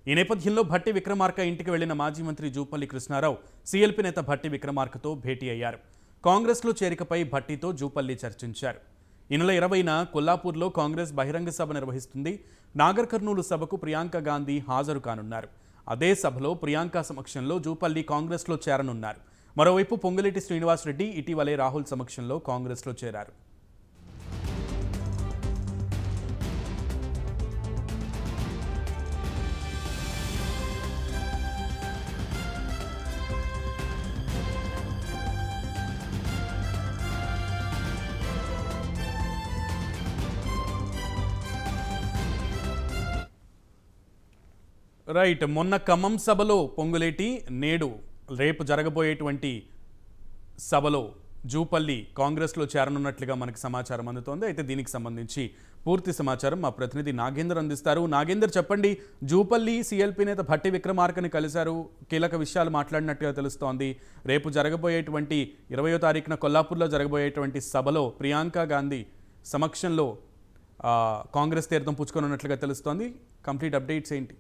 ఈ నేపథ్యంలో భట్టి విక్రమార్క ఇంటికి వెళ్లిన మాజీ మంత్రి జూపల్లి కృష్ణారావు సీఎల్పీ నేత భట్టి విక్రమార్కతో భేటీ అయ్యారు కాంగ్రెస్లో చేరికపై భట్టితో జూపల్లి చర్చించారు ఈ నెల ఇరవైన కొల్లాపూర్లో కాంగ్రెస్ బహిరంగ సభ నిర్వహిస్తుంది నాగర్ కర్నూలు సభకు ప్రియాంక గాంధీ హాజరు కానున్నారు అదే సభలో ప్రియాంక సమక్షంలో జూపల్లి కాంగ్రెస్లో చేరనున్నారు మరోవైపు పొంగులేటి శ్రీనివాసరెడ్డి ఇటీవలే రాహుల్ సమక్షంలో కాంగ్రెస్లో చేరారు రైట్ మొన్న ఖమ్మం సభలో పొంగులేటి నేడు రేపు జరగబోయేటువంటి సభలో జూపల్లి కాంగ్రెస్లో చేరనున్నట్లుగా మనకి సమాచారం అందుతోంది అయితే దీనికి సంబంధించి పూర్తి సమాచారం మా ప్రతినిధి నాగేందర్ అందిస్తారు నాగేందర్ చెప్పండి జూపల్లి సిఎల్పి నేత భట్టి విక్రమార్కని కలిశారు కీలక విషయాలు మాట్లాడినట్టుగా తెలుస్తోంది రేపు జరగబోయేటువంటి ఇరవయో తారీఖున కొల్లాపూర్లో జరగబోయేటువంటి సభలో ప్రియాంక గాంధీ సమక్షంలో ఆ, కాంగ్రెస్ తీర్థం పుచ్చుకోనున్నట్లుగా తెలుస్తోంది కంప్లీట్ అప్డేట్స్ ఏంటి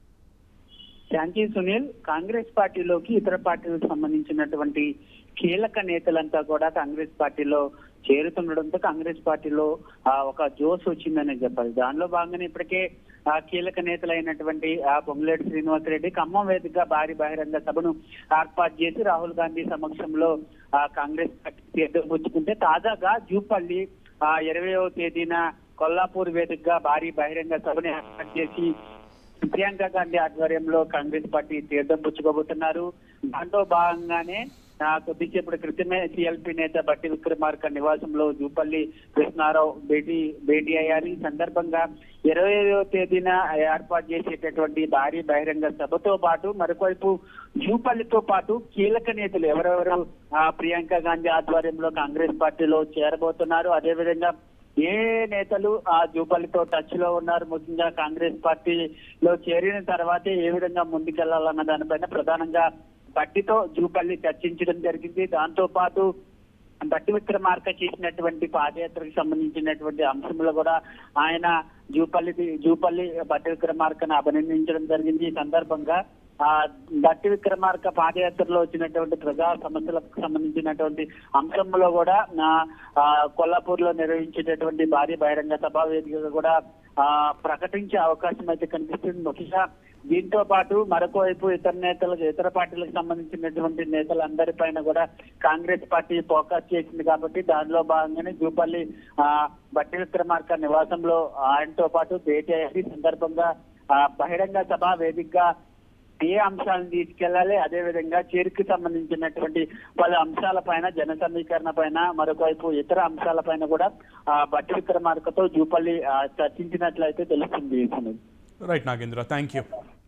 థ్యాంక్ యూ సునీల్ కాంగ్రెస్ పార్టీలోకి ఇతర పార్టీలకు సంబంధించినటువంటి కీలక నేతలంతా కూడా కాంగ్రెస్ పార్టీలో చేరుతుండడంతో కాంగ్రెస్ పార్టీలో ఆ, ఒక జోష్ వచ్చిందని చెప్పాలి దానిలో భాగంగానే ఇప్పటికే ఆ కీలక నేతలైనటువంటి ఆ పొంగులేటి శ్రీనివాసరెడ్డి ఖమ్మం వేదికగా భారీ బహిరంగ సభను ఏర్పాటు చేసి రాహుల్ గాంధీ సమక్షంలో ఆ కాంగ్రెస్ పార్టీ తీర్థం పుచ్చుకుంటే తాజాగా జూపల్లి ఆ ఇరవయో తేదీన కొల్లాపూర్ వేదికగా భారీ బహిరంగ సభను ఏర్పాటు చేసి ప్రియాంక గాంధీ ఆధ్వర్యంలో కాంగ్రెస్ పార్టీ తీర్థం పుచ్చుకోబోతున్నారు దాంట్లో భాగంగానే ఆ, కొద్దిసేపటి క్రితమే సిఎల్పి నేత బట్టి విక్రమార్క నివాసంలో జూపల్లి కృష్ణారావు భేటీ భేటీ అయ్యారు ఈ సందర్భంగా ఇరవై తేదీన ఏర్పాటు చేసేటటువంటి భారీ బహిరంగ సభతో పాటు మరొకవైపు జూపల్లితో పాటు కీలక నేతలు ఎవరెవరు ఆ, ప్రియాంక గాంధీ ఆధ్వర్యంలో కాంగ్రెస్ పార్టీలో చేరబోతున్నారు అదేవిధంగా ఏ నేతలు ఆ జూపల్లితో టచ్ లో ఉన్నారు ముఖ్యంగా కాంగ్రెస్ పార్టీలో చేరిన తర్వాతే ఏ విధంగా ముందుకెళ్లాలన్న దానిపైన ప్రధానంగా బట్టితో జూపల్లి చర్చించడం జరిగింది దాంతో పాటు బట్టి విక్రమార్క చేసినటువంటి పాదయాత్రకు సంబంధించినటువంటి అంశంలో కూడా ఆయన జూపల్లి జూపల్లి బట్టి విక్రమార్కను అభినందించడం జరిగింది ఈ సందర్భంగా ఆ బట్టి విక్రమార్క పాదయాత్రలో వచ్చినటువంటి ప్రజా సమస్యలకు సంబంధించినటువంటి అంశంలో కూడా నా ఆ, కొల్లాపూర్ లో నిర్వహించేటటువంటి భారీ బహిరంగ సభా వేదికగా కూడా ఆ ప్రకటించే అవకాశం అయితే కనిపిస్తుంది ముఖ్యంగా దీంతో పాటు మరొక వైపు ఇతర నేతలకు ఇతర పార్టీలకు సంబంధించినటువంటి నేతలందరిపైన కూడా కాంగ్రెస్ పార్టీ ఫోకస్ చేసింది కాబట్టి దానిలో భాగంగానే జూపల్లి ఆ బట్టి విక్రమార్క నివాసంలో ఆయనతో పాటు భేటీ అయ్యారు ఈ సందర్భంగా ఆ బహిరంగ సభ వేదికగా ఏ అంశాలను తీసుకెళ్లాలి అదే విధంగా చేరుకు సంబంధించినటువంటి పలు అంశాలపైన జన సమీకరణ పైన మరొకవైపు ఇతర అంశాలపైన కూడా ఆ బట్టి విక్రమార్కతో జూపల్లి ఆ, చర్చించినట్లయితే తెలుస్తుంది Sunil right Nagendra thank you